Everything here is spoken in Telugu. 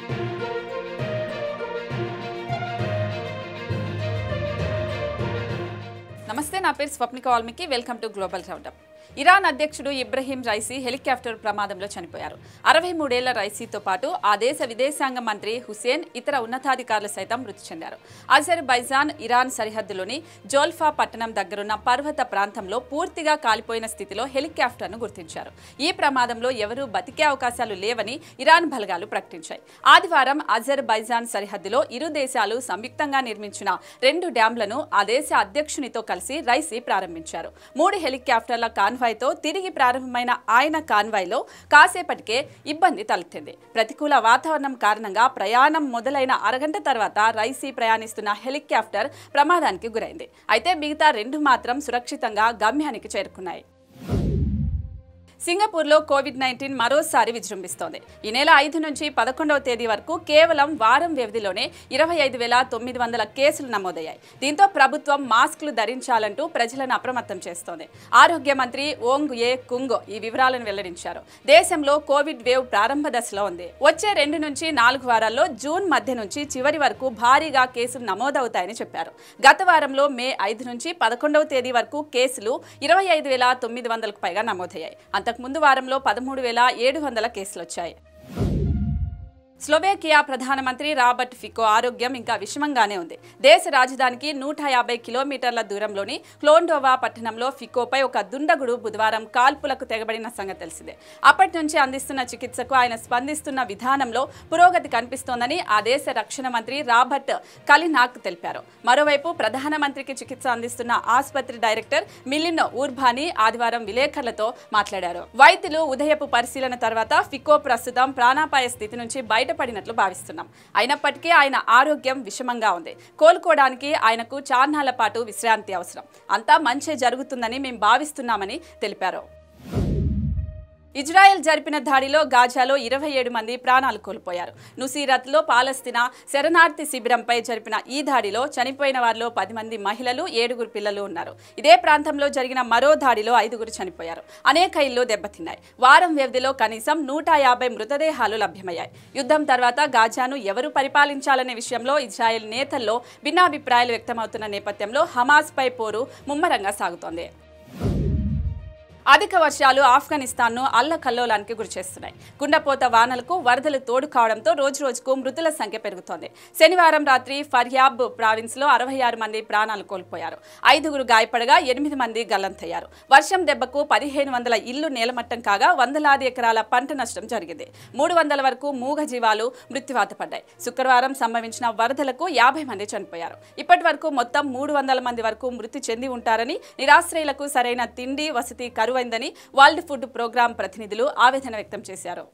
నమస్తే నా పేరు Swapnika Valmiki welcome to global roundup Iran అధ్యక్షుడు ఇబ్రహీం రైసీ హెలికాప్టర్ ప్రమాదంలో చనిపోయారు అరవై మూడేళ్ల రైసీతో పాటు ఆ దేశ విదేశాంగ మంత్రి హుసేన్ ఇతర ఉన్నతాధికారులు సైతం మృతి చెందారు అజర్ బైజాన్ ఇరాన్ సరిహద్దులోని జోల్ఫా పట్టణం దగ్గరున్న పర్వత ప్రాంతంలో పూర్తిగా కాలిపోయిన స్థితిలో హెలికాప్టర్ను గుర్తించారు ఈ ప్రమాదంలో ఎవరూ బతికే అవకాశాలు లేవని ఇరాన్ బలగాలు ప్రకటించాయి ఆదివారం అజర్ బైజాన్ సరిహద్దులో ఇరు దేశాలు సంయుక్తంగా నిర్మించిన రెండు డ్యాంలను ఆ దేశ అధ్యక్షునితో కలిసి రైసీ ప్రారంభించారు మూడు హెలికాప్టర్ల కాన్వాయ్తో తిరిగి ప్రారంభమైన ఆయన కాన్వాయ్లో కాసేపటికే ఇబ్బంది తలెత్తింది ప్రతికూల వాతావరణం కారణంగా ప్రయాణం మొదలైన అరగంట తర్వాత రైసీ ప్రయాణిస్తున్న హెలికాప్టర్ ప్రమాదానికి గురైంది అయితే మిగతా రెండు మాత్రం సురక్షితంగా గమ్యానికి చేరుకున్నాయి సింగపూర్లో కోవిడ్ నైన్టీన్ మరోసారి విజృంభిస్తోంది ఈ నెల ఐదు నుంచి పదకొండవ తేదీ వరకు కేవలం వారం వ్యవధిలోనే ఇరవై ఐదు వేల తొమ్మిది వందల కేసులు నమోదయ్యాయి దీంతో ప్రభుత్వం మాస్కులు ధరించాలంటూ ప్రజలను అప్రమత్తం చేస్తోంది ఆరోగ్య మంత్రి ఓంగ్ ఏ కుంగ్ ఈ వివరాలను వెల్లడించారు దేశంలో కోవిడ్ వేవ్ ప్రారంభ దశలో ఉంది వచ్చే రెండు నుంచి నాలుగు వారాల్లో జూన్ మధ్య నుంచి చివరి వరకు భారీగా కేసులు నమోదవుతాయని చెప్పారు గత వారంలో మే ఐదు నుంచి పదకొండవ తేదీ వరకు కేసులు ఇరవై ఐదు వేల తొమ్మిది వందలకు పైగా నమోదయ్యాయి అంతకుముందు వారంలో పదమూడు వేల ఏడు వందల కేసులు వచ్చాయి స్లోవేకియా ప్రధానమంత్రి రాబర్ట్ ఫికో ఆరోగ్యం ఇంకా విషమంగానే ఉంది దేశ రాజధానికి నూట యాభై కిలోమీటర్ల దూరంలోని క్లోండోవా పట్టణంలో ఫికోపై ఒక దుండగుడు బుధవారం కాల్పులకు తెగబడిన సంగతి తెలిసిందే అప్పటి నుంచి అందిస్తున్న చికిత్సకు ఆయన స్పందిస్తున్న విధానంలో పురోగతి కనిపిస్తోందని ఆ దేశ రక్షణ మంత్రి రాబర్ట్ కలినాక్ తెలిపారు మరోవైపు ప్రధానమంత్రికి చికిత్స అందిస్తున్న ఆసుపత్రి డైరెక్టర్ మిలిన్ ఊర్బానీ ఆదివారం విలేకరులతో మాట్లాడారు వైద్యులు ఉదయపు పరిశీలన తర్వాత ఫికో ప్రస్తుతం ప్రాణాపాయ స్థితి నుంచి బయటపడినట్లు భావిస్తున్నాం అయినప్పటికీ ఆయన ఆరోగ్యం విషమంగా ఉంది కోలుకోవడానికి ఆయనకు చాన్నాళ్ల పాటు విశ్రాంతి అవసరం అంతా మంచే జరుగుతుందని మేము భావిస్తున్నామని తెలిపారు ఇజ్రాయెల్ జరిపిన దాడిలో గాజాలో ఇరవై ఏడు మంది ప్రాణాలు కోల్పోయారు నుసీరత్లో పాలస్తీనా శరణార్థి శిబిరంపై జరిపిన ఈ దాడిలో చనిపోయిన వారిలో పది మంది మహిళలు ఏడుగురు పిల్లలు ఉన్నారు ఇదే ప్రాంతంలో జరిగిన మరో దాడిలో ఐదుగురు చనిపోయారు అనేక ఇళ్లు దెబ్బతిన్నాయి వారం వ్యవధిలో కనీసం నూట యాభై మృతదేహాలు లభ్యమయ్యాయి యుద్ధం తర్వాత గాజాను ఎవరు పరిపాలించాలనే విషయంలో ఇజ్రాయెల్ నేతల్లో భిన్నాభిప్రాయాలు వ్యక్తమవుతున్న నేపథ్యంలో హమాస్పై పోరు ముమ్మరంగా సాగుతోంది అధిక వర్షాలు ఆఫ్ఘనిస్తాన్ను అల్లకల్లోలానికి గురిచేస్తున్నాయి కుండపోత వానలకు వరదలు తోడు కావడంతో రోజు రోజుకు మృతుల సంఖ్య పెరుగుతోంది శనివారం రాత్రి ఫర్యాబ్ ప్రావిన్స్లో అరవై ఆరు మంది ప్రాణాలు కోల్పోయారు ఐదుగురు గాయపడగా ఎనిమిది మంది గల్లంతయ్యారు వర్షం దెబ్బకు పదిహేను వందల ఇల్లు నేలమట్టం కాగా వందలాది ఎకరాల పంట నష్టం జరిగింది మూడు వందల వరకు మూగ జీవాలు మృత్యువాత పడ్డాయి శుక్రవారం సంభవించిన వరదలకు యాభై మంది చనిపోయారు ఇప్పటి వరకు మొత్తం మూడు వందల మంది వరకు మృతి చెంది ఉంటారని నిరాశ్రయులకు సరైన తిండి వసతి కరువైందని వరల్డ్ ఫుడ్ ప్రోగ్రాం ప్రతినిధులు ఆవేదన వ్యక్తం చేశారు